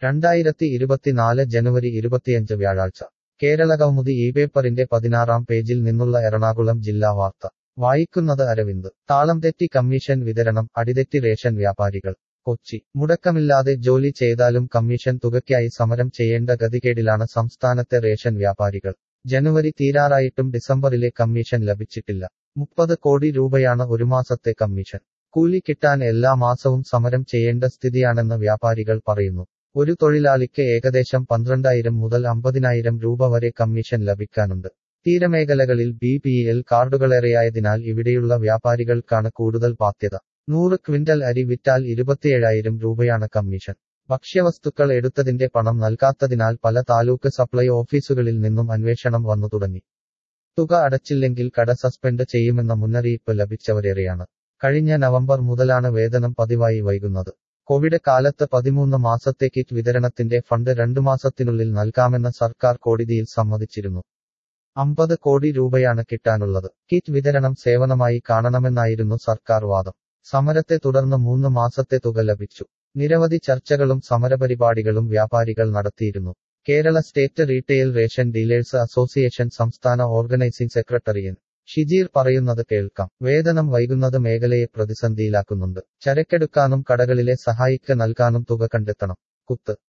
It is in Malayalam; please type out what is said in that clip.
രണ്ടായിരത്തി ഇരുപത്തിനാല് ജനുവരി ഇരുപത്തിയഞ്ച് വ്യാഴാഴ്ച കേരളകൗമുദി ഈ പേപ്പറിന്റെ പതിനാറാം പേജിൽ നിന്നുള്ള എറണാകുളം ജില്ലാ വാർത്ത വായിക്കുന്നത് അരവിന്ദ് താളം തെറ്റി കമ്മീഷൻ വിതരണം അടിതെറ്റി റേഷൻ വ്യാപാരികൾ കൊച്ചി മുടക്കമില്ലാതെ ജോലി ചെയ്താലും കമ്മീഷൻ തുകയ്ക്കായി സമരം ചെയ്യേണ്ട ഗതികേടിലാണ് സംസ്ഥാനത്തെ റേഷൻ വ്യാപാരികൾ ജനുവരി തീരാറായിട്ടും ഡിസംബറിലെ കമ്മീഷൻ ലഭിച്ചിട്ടില്ല മുപ്പത് കോടി രൂപയാണ് ഒരു മാസത്തെ കമ്മീഷൻ കൂലി കിട്ടാൻ എല്ലാ മാസവും സമരം ചെയ്യേണ്ട സ്ഥിതിയാണെന്ന് വ്യാപാരികൾ പറയുന്നു ഒരു തൊഴിലാളിക്ക് ഏകദേശം പന്ത്രണ്ടായിരം മുതൽ അമ്പതിനായിരം രൂപ വരെ കമ്മീഷൻ ലഭിക്കാനുണ്ട് തീരമേഖലകളിൽ ബി പി എൽ കാർഡുകളേറെയായതിനാൽ ഇവിടെയുള്ള വ്യാപാരികൾക്കാണ് കൂടുതൽ ബാധ്യത നൂറ് ക്വിന്റൽ അരി വിറ്റാൽ ഇരുപത്തിയേഴായിരം രൂപയാണ് കമ്മീഷൻ ഭക്ഷ്യവസ്തുക്കൾ എടുത്തതിന്റെ പണം നൽകാത്തതിനാൽ പല താലൂക്ക് സപ്ലൈ ഓഫീസുകളിൽ നിന്നും അന്വേഷണം വന്നു തുടങ്ങി തുക അടച്ചില്ലെങ്കിൽ കട സസ്പെൻഡ് ചെയ്യുമെന്ന മുന്നറിയിപ്പ് ലഭിച്ചവരേറെയാണ് കഴിഞ്ഞ നവംബർ മുതലാണ് വേതനം പതിവായി വൈകുന്നത് കോവിഡ് കാലത്ത് പതിമൂന്ന് മാസത്തെ കിറ്റ് വിതരണത്തിന്റെ ഫണ്ട് രണ്ടു മാസത്തിനുള്ളിൽ നൽകാമെന്ന് സർക്കാർ കോടതിയിൽ സമ്മതിച്ചിരുന്നു അമ്പത് കോടി രൂപയാണ് കിട്ടാനുള്ളത് കിറ്റ് വിതരണം സേവനമായി കാണണമെന്നായിരുന്നു സർക്കാർ വാദം സമരത്തെ തുടർന്ന് മൂന്ന് മാസത്തെ തുക ലഭിച്ചു നിരവധി ചർച്ചകളും സമരപരിപാടികളും വ്യാപാരികൾ നടത്തിയിരുന്നു Kerala state retail ration dealers association സംസ്ഥാന ഓർഗനൈസിംഗ് സെക്രട്ടറി എൻ ഷിജീർ പറയുന്നത് കേൾക്കാം വേതനം വൈകുന്നത് മേഖലയെ പ്രതിസന്ധിയിലാക്കുന്നുണ്ട് ചരക്കെടുക്കാനും കടകളിലെ സഹായിക്ക നൽകാനും തുക കണ്ടെത്തണം കുത്ത്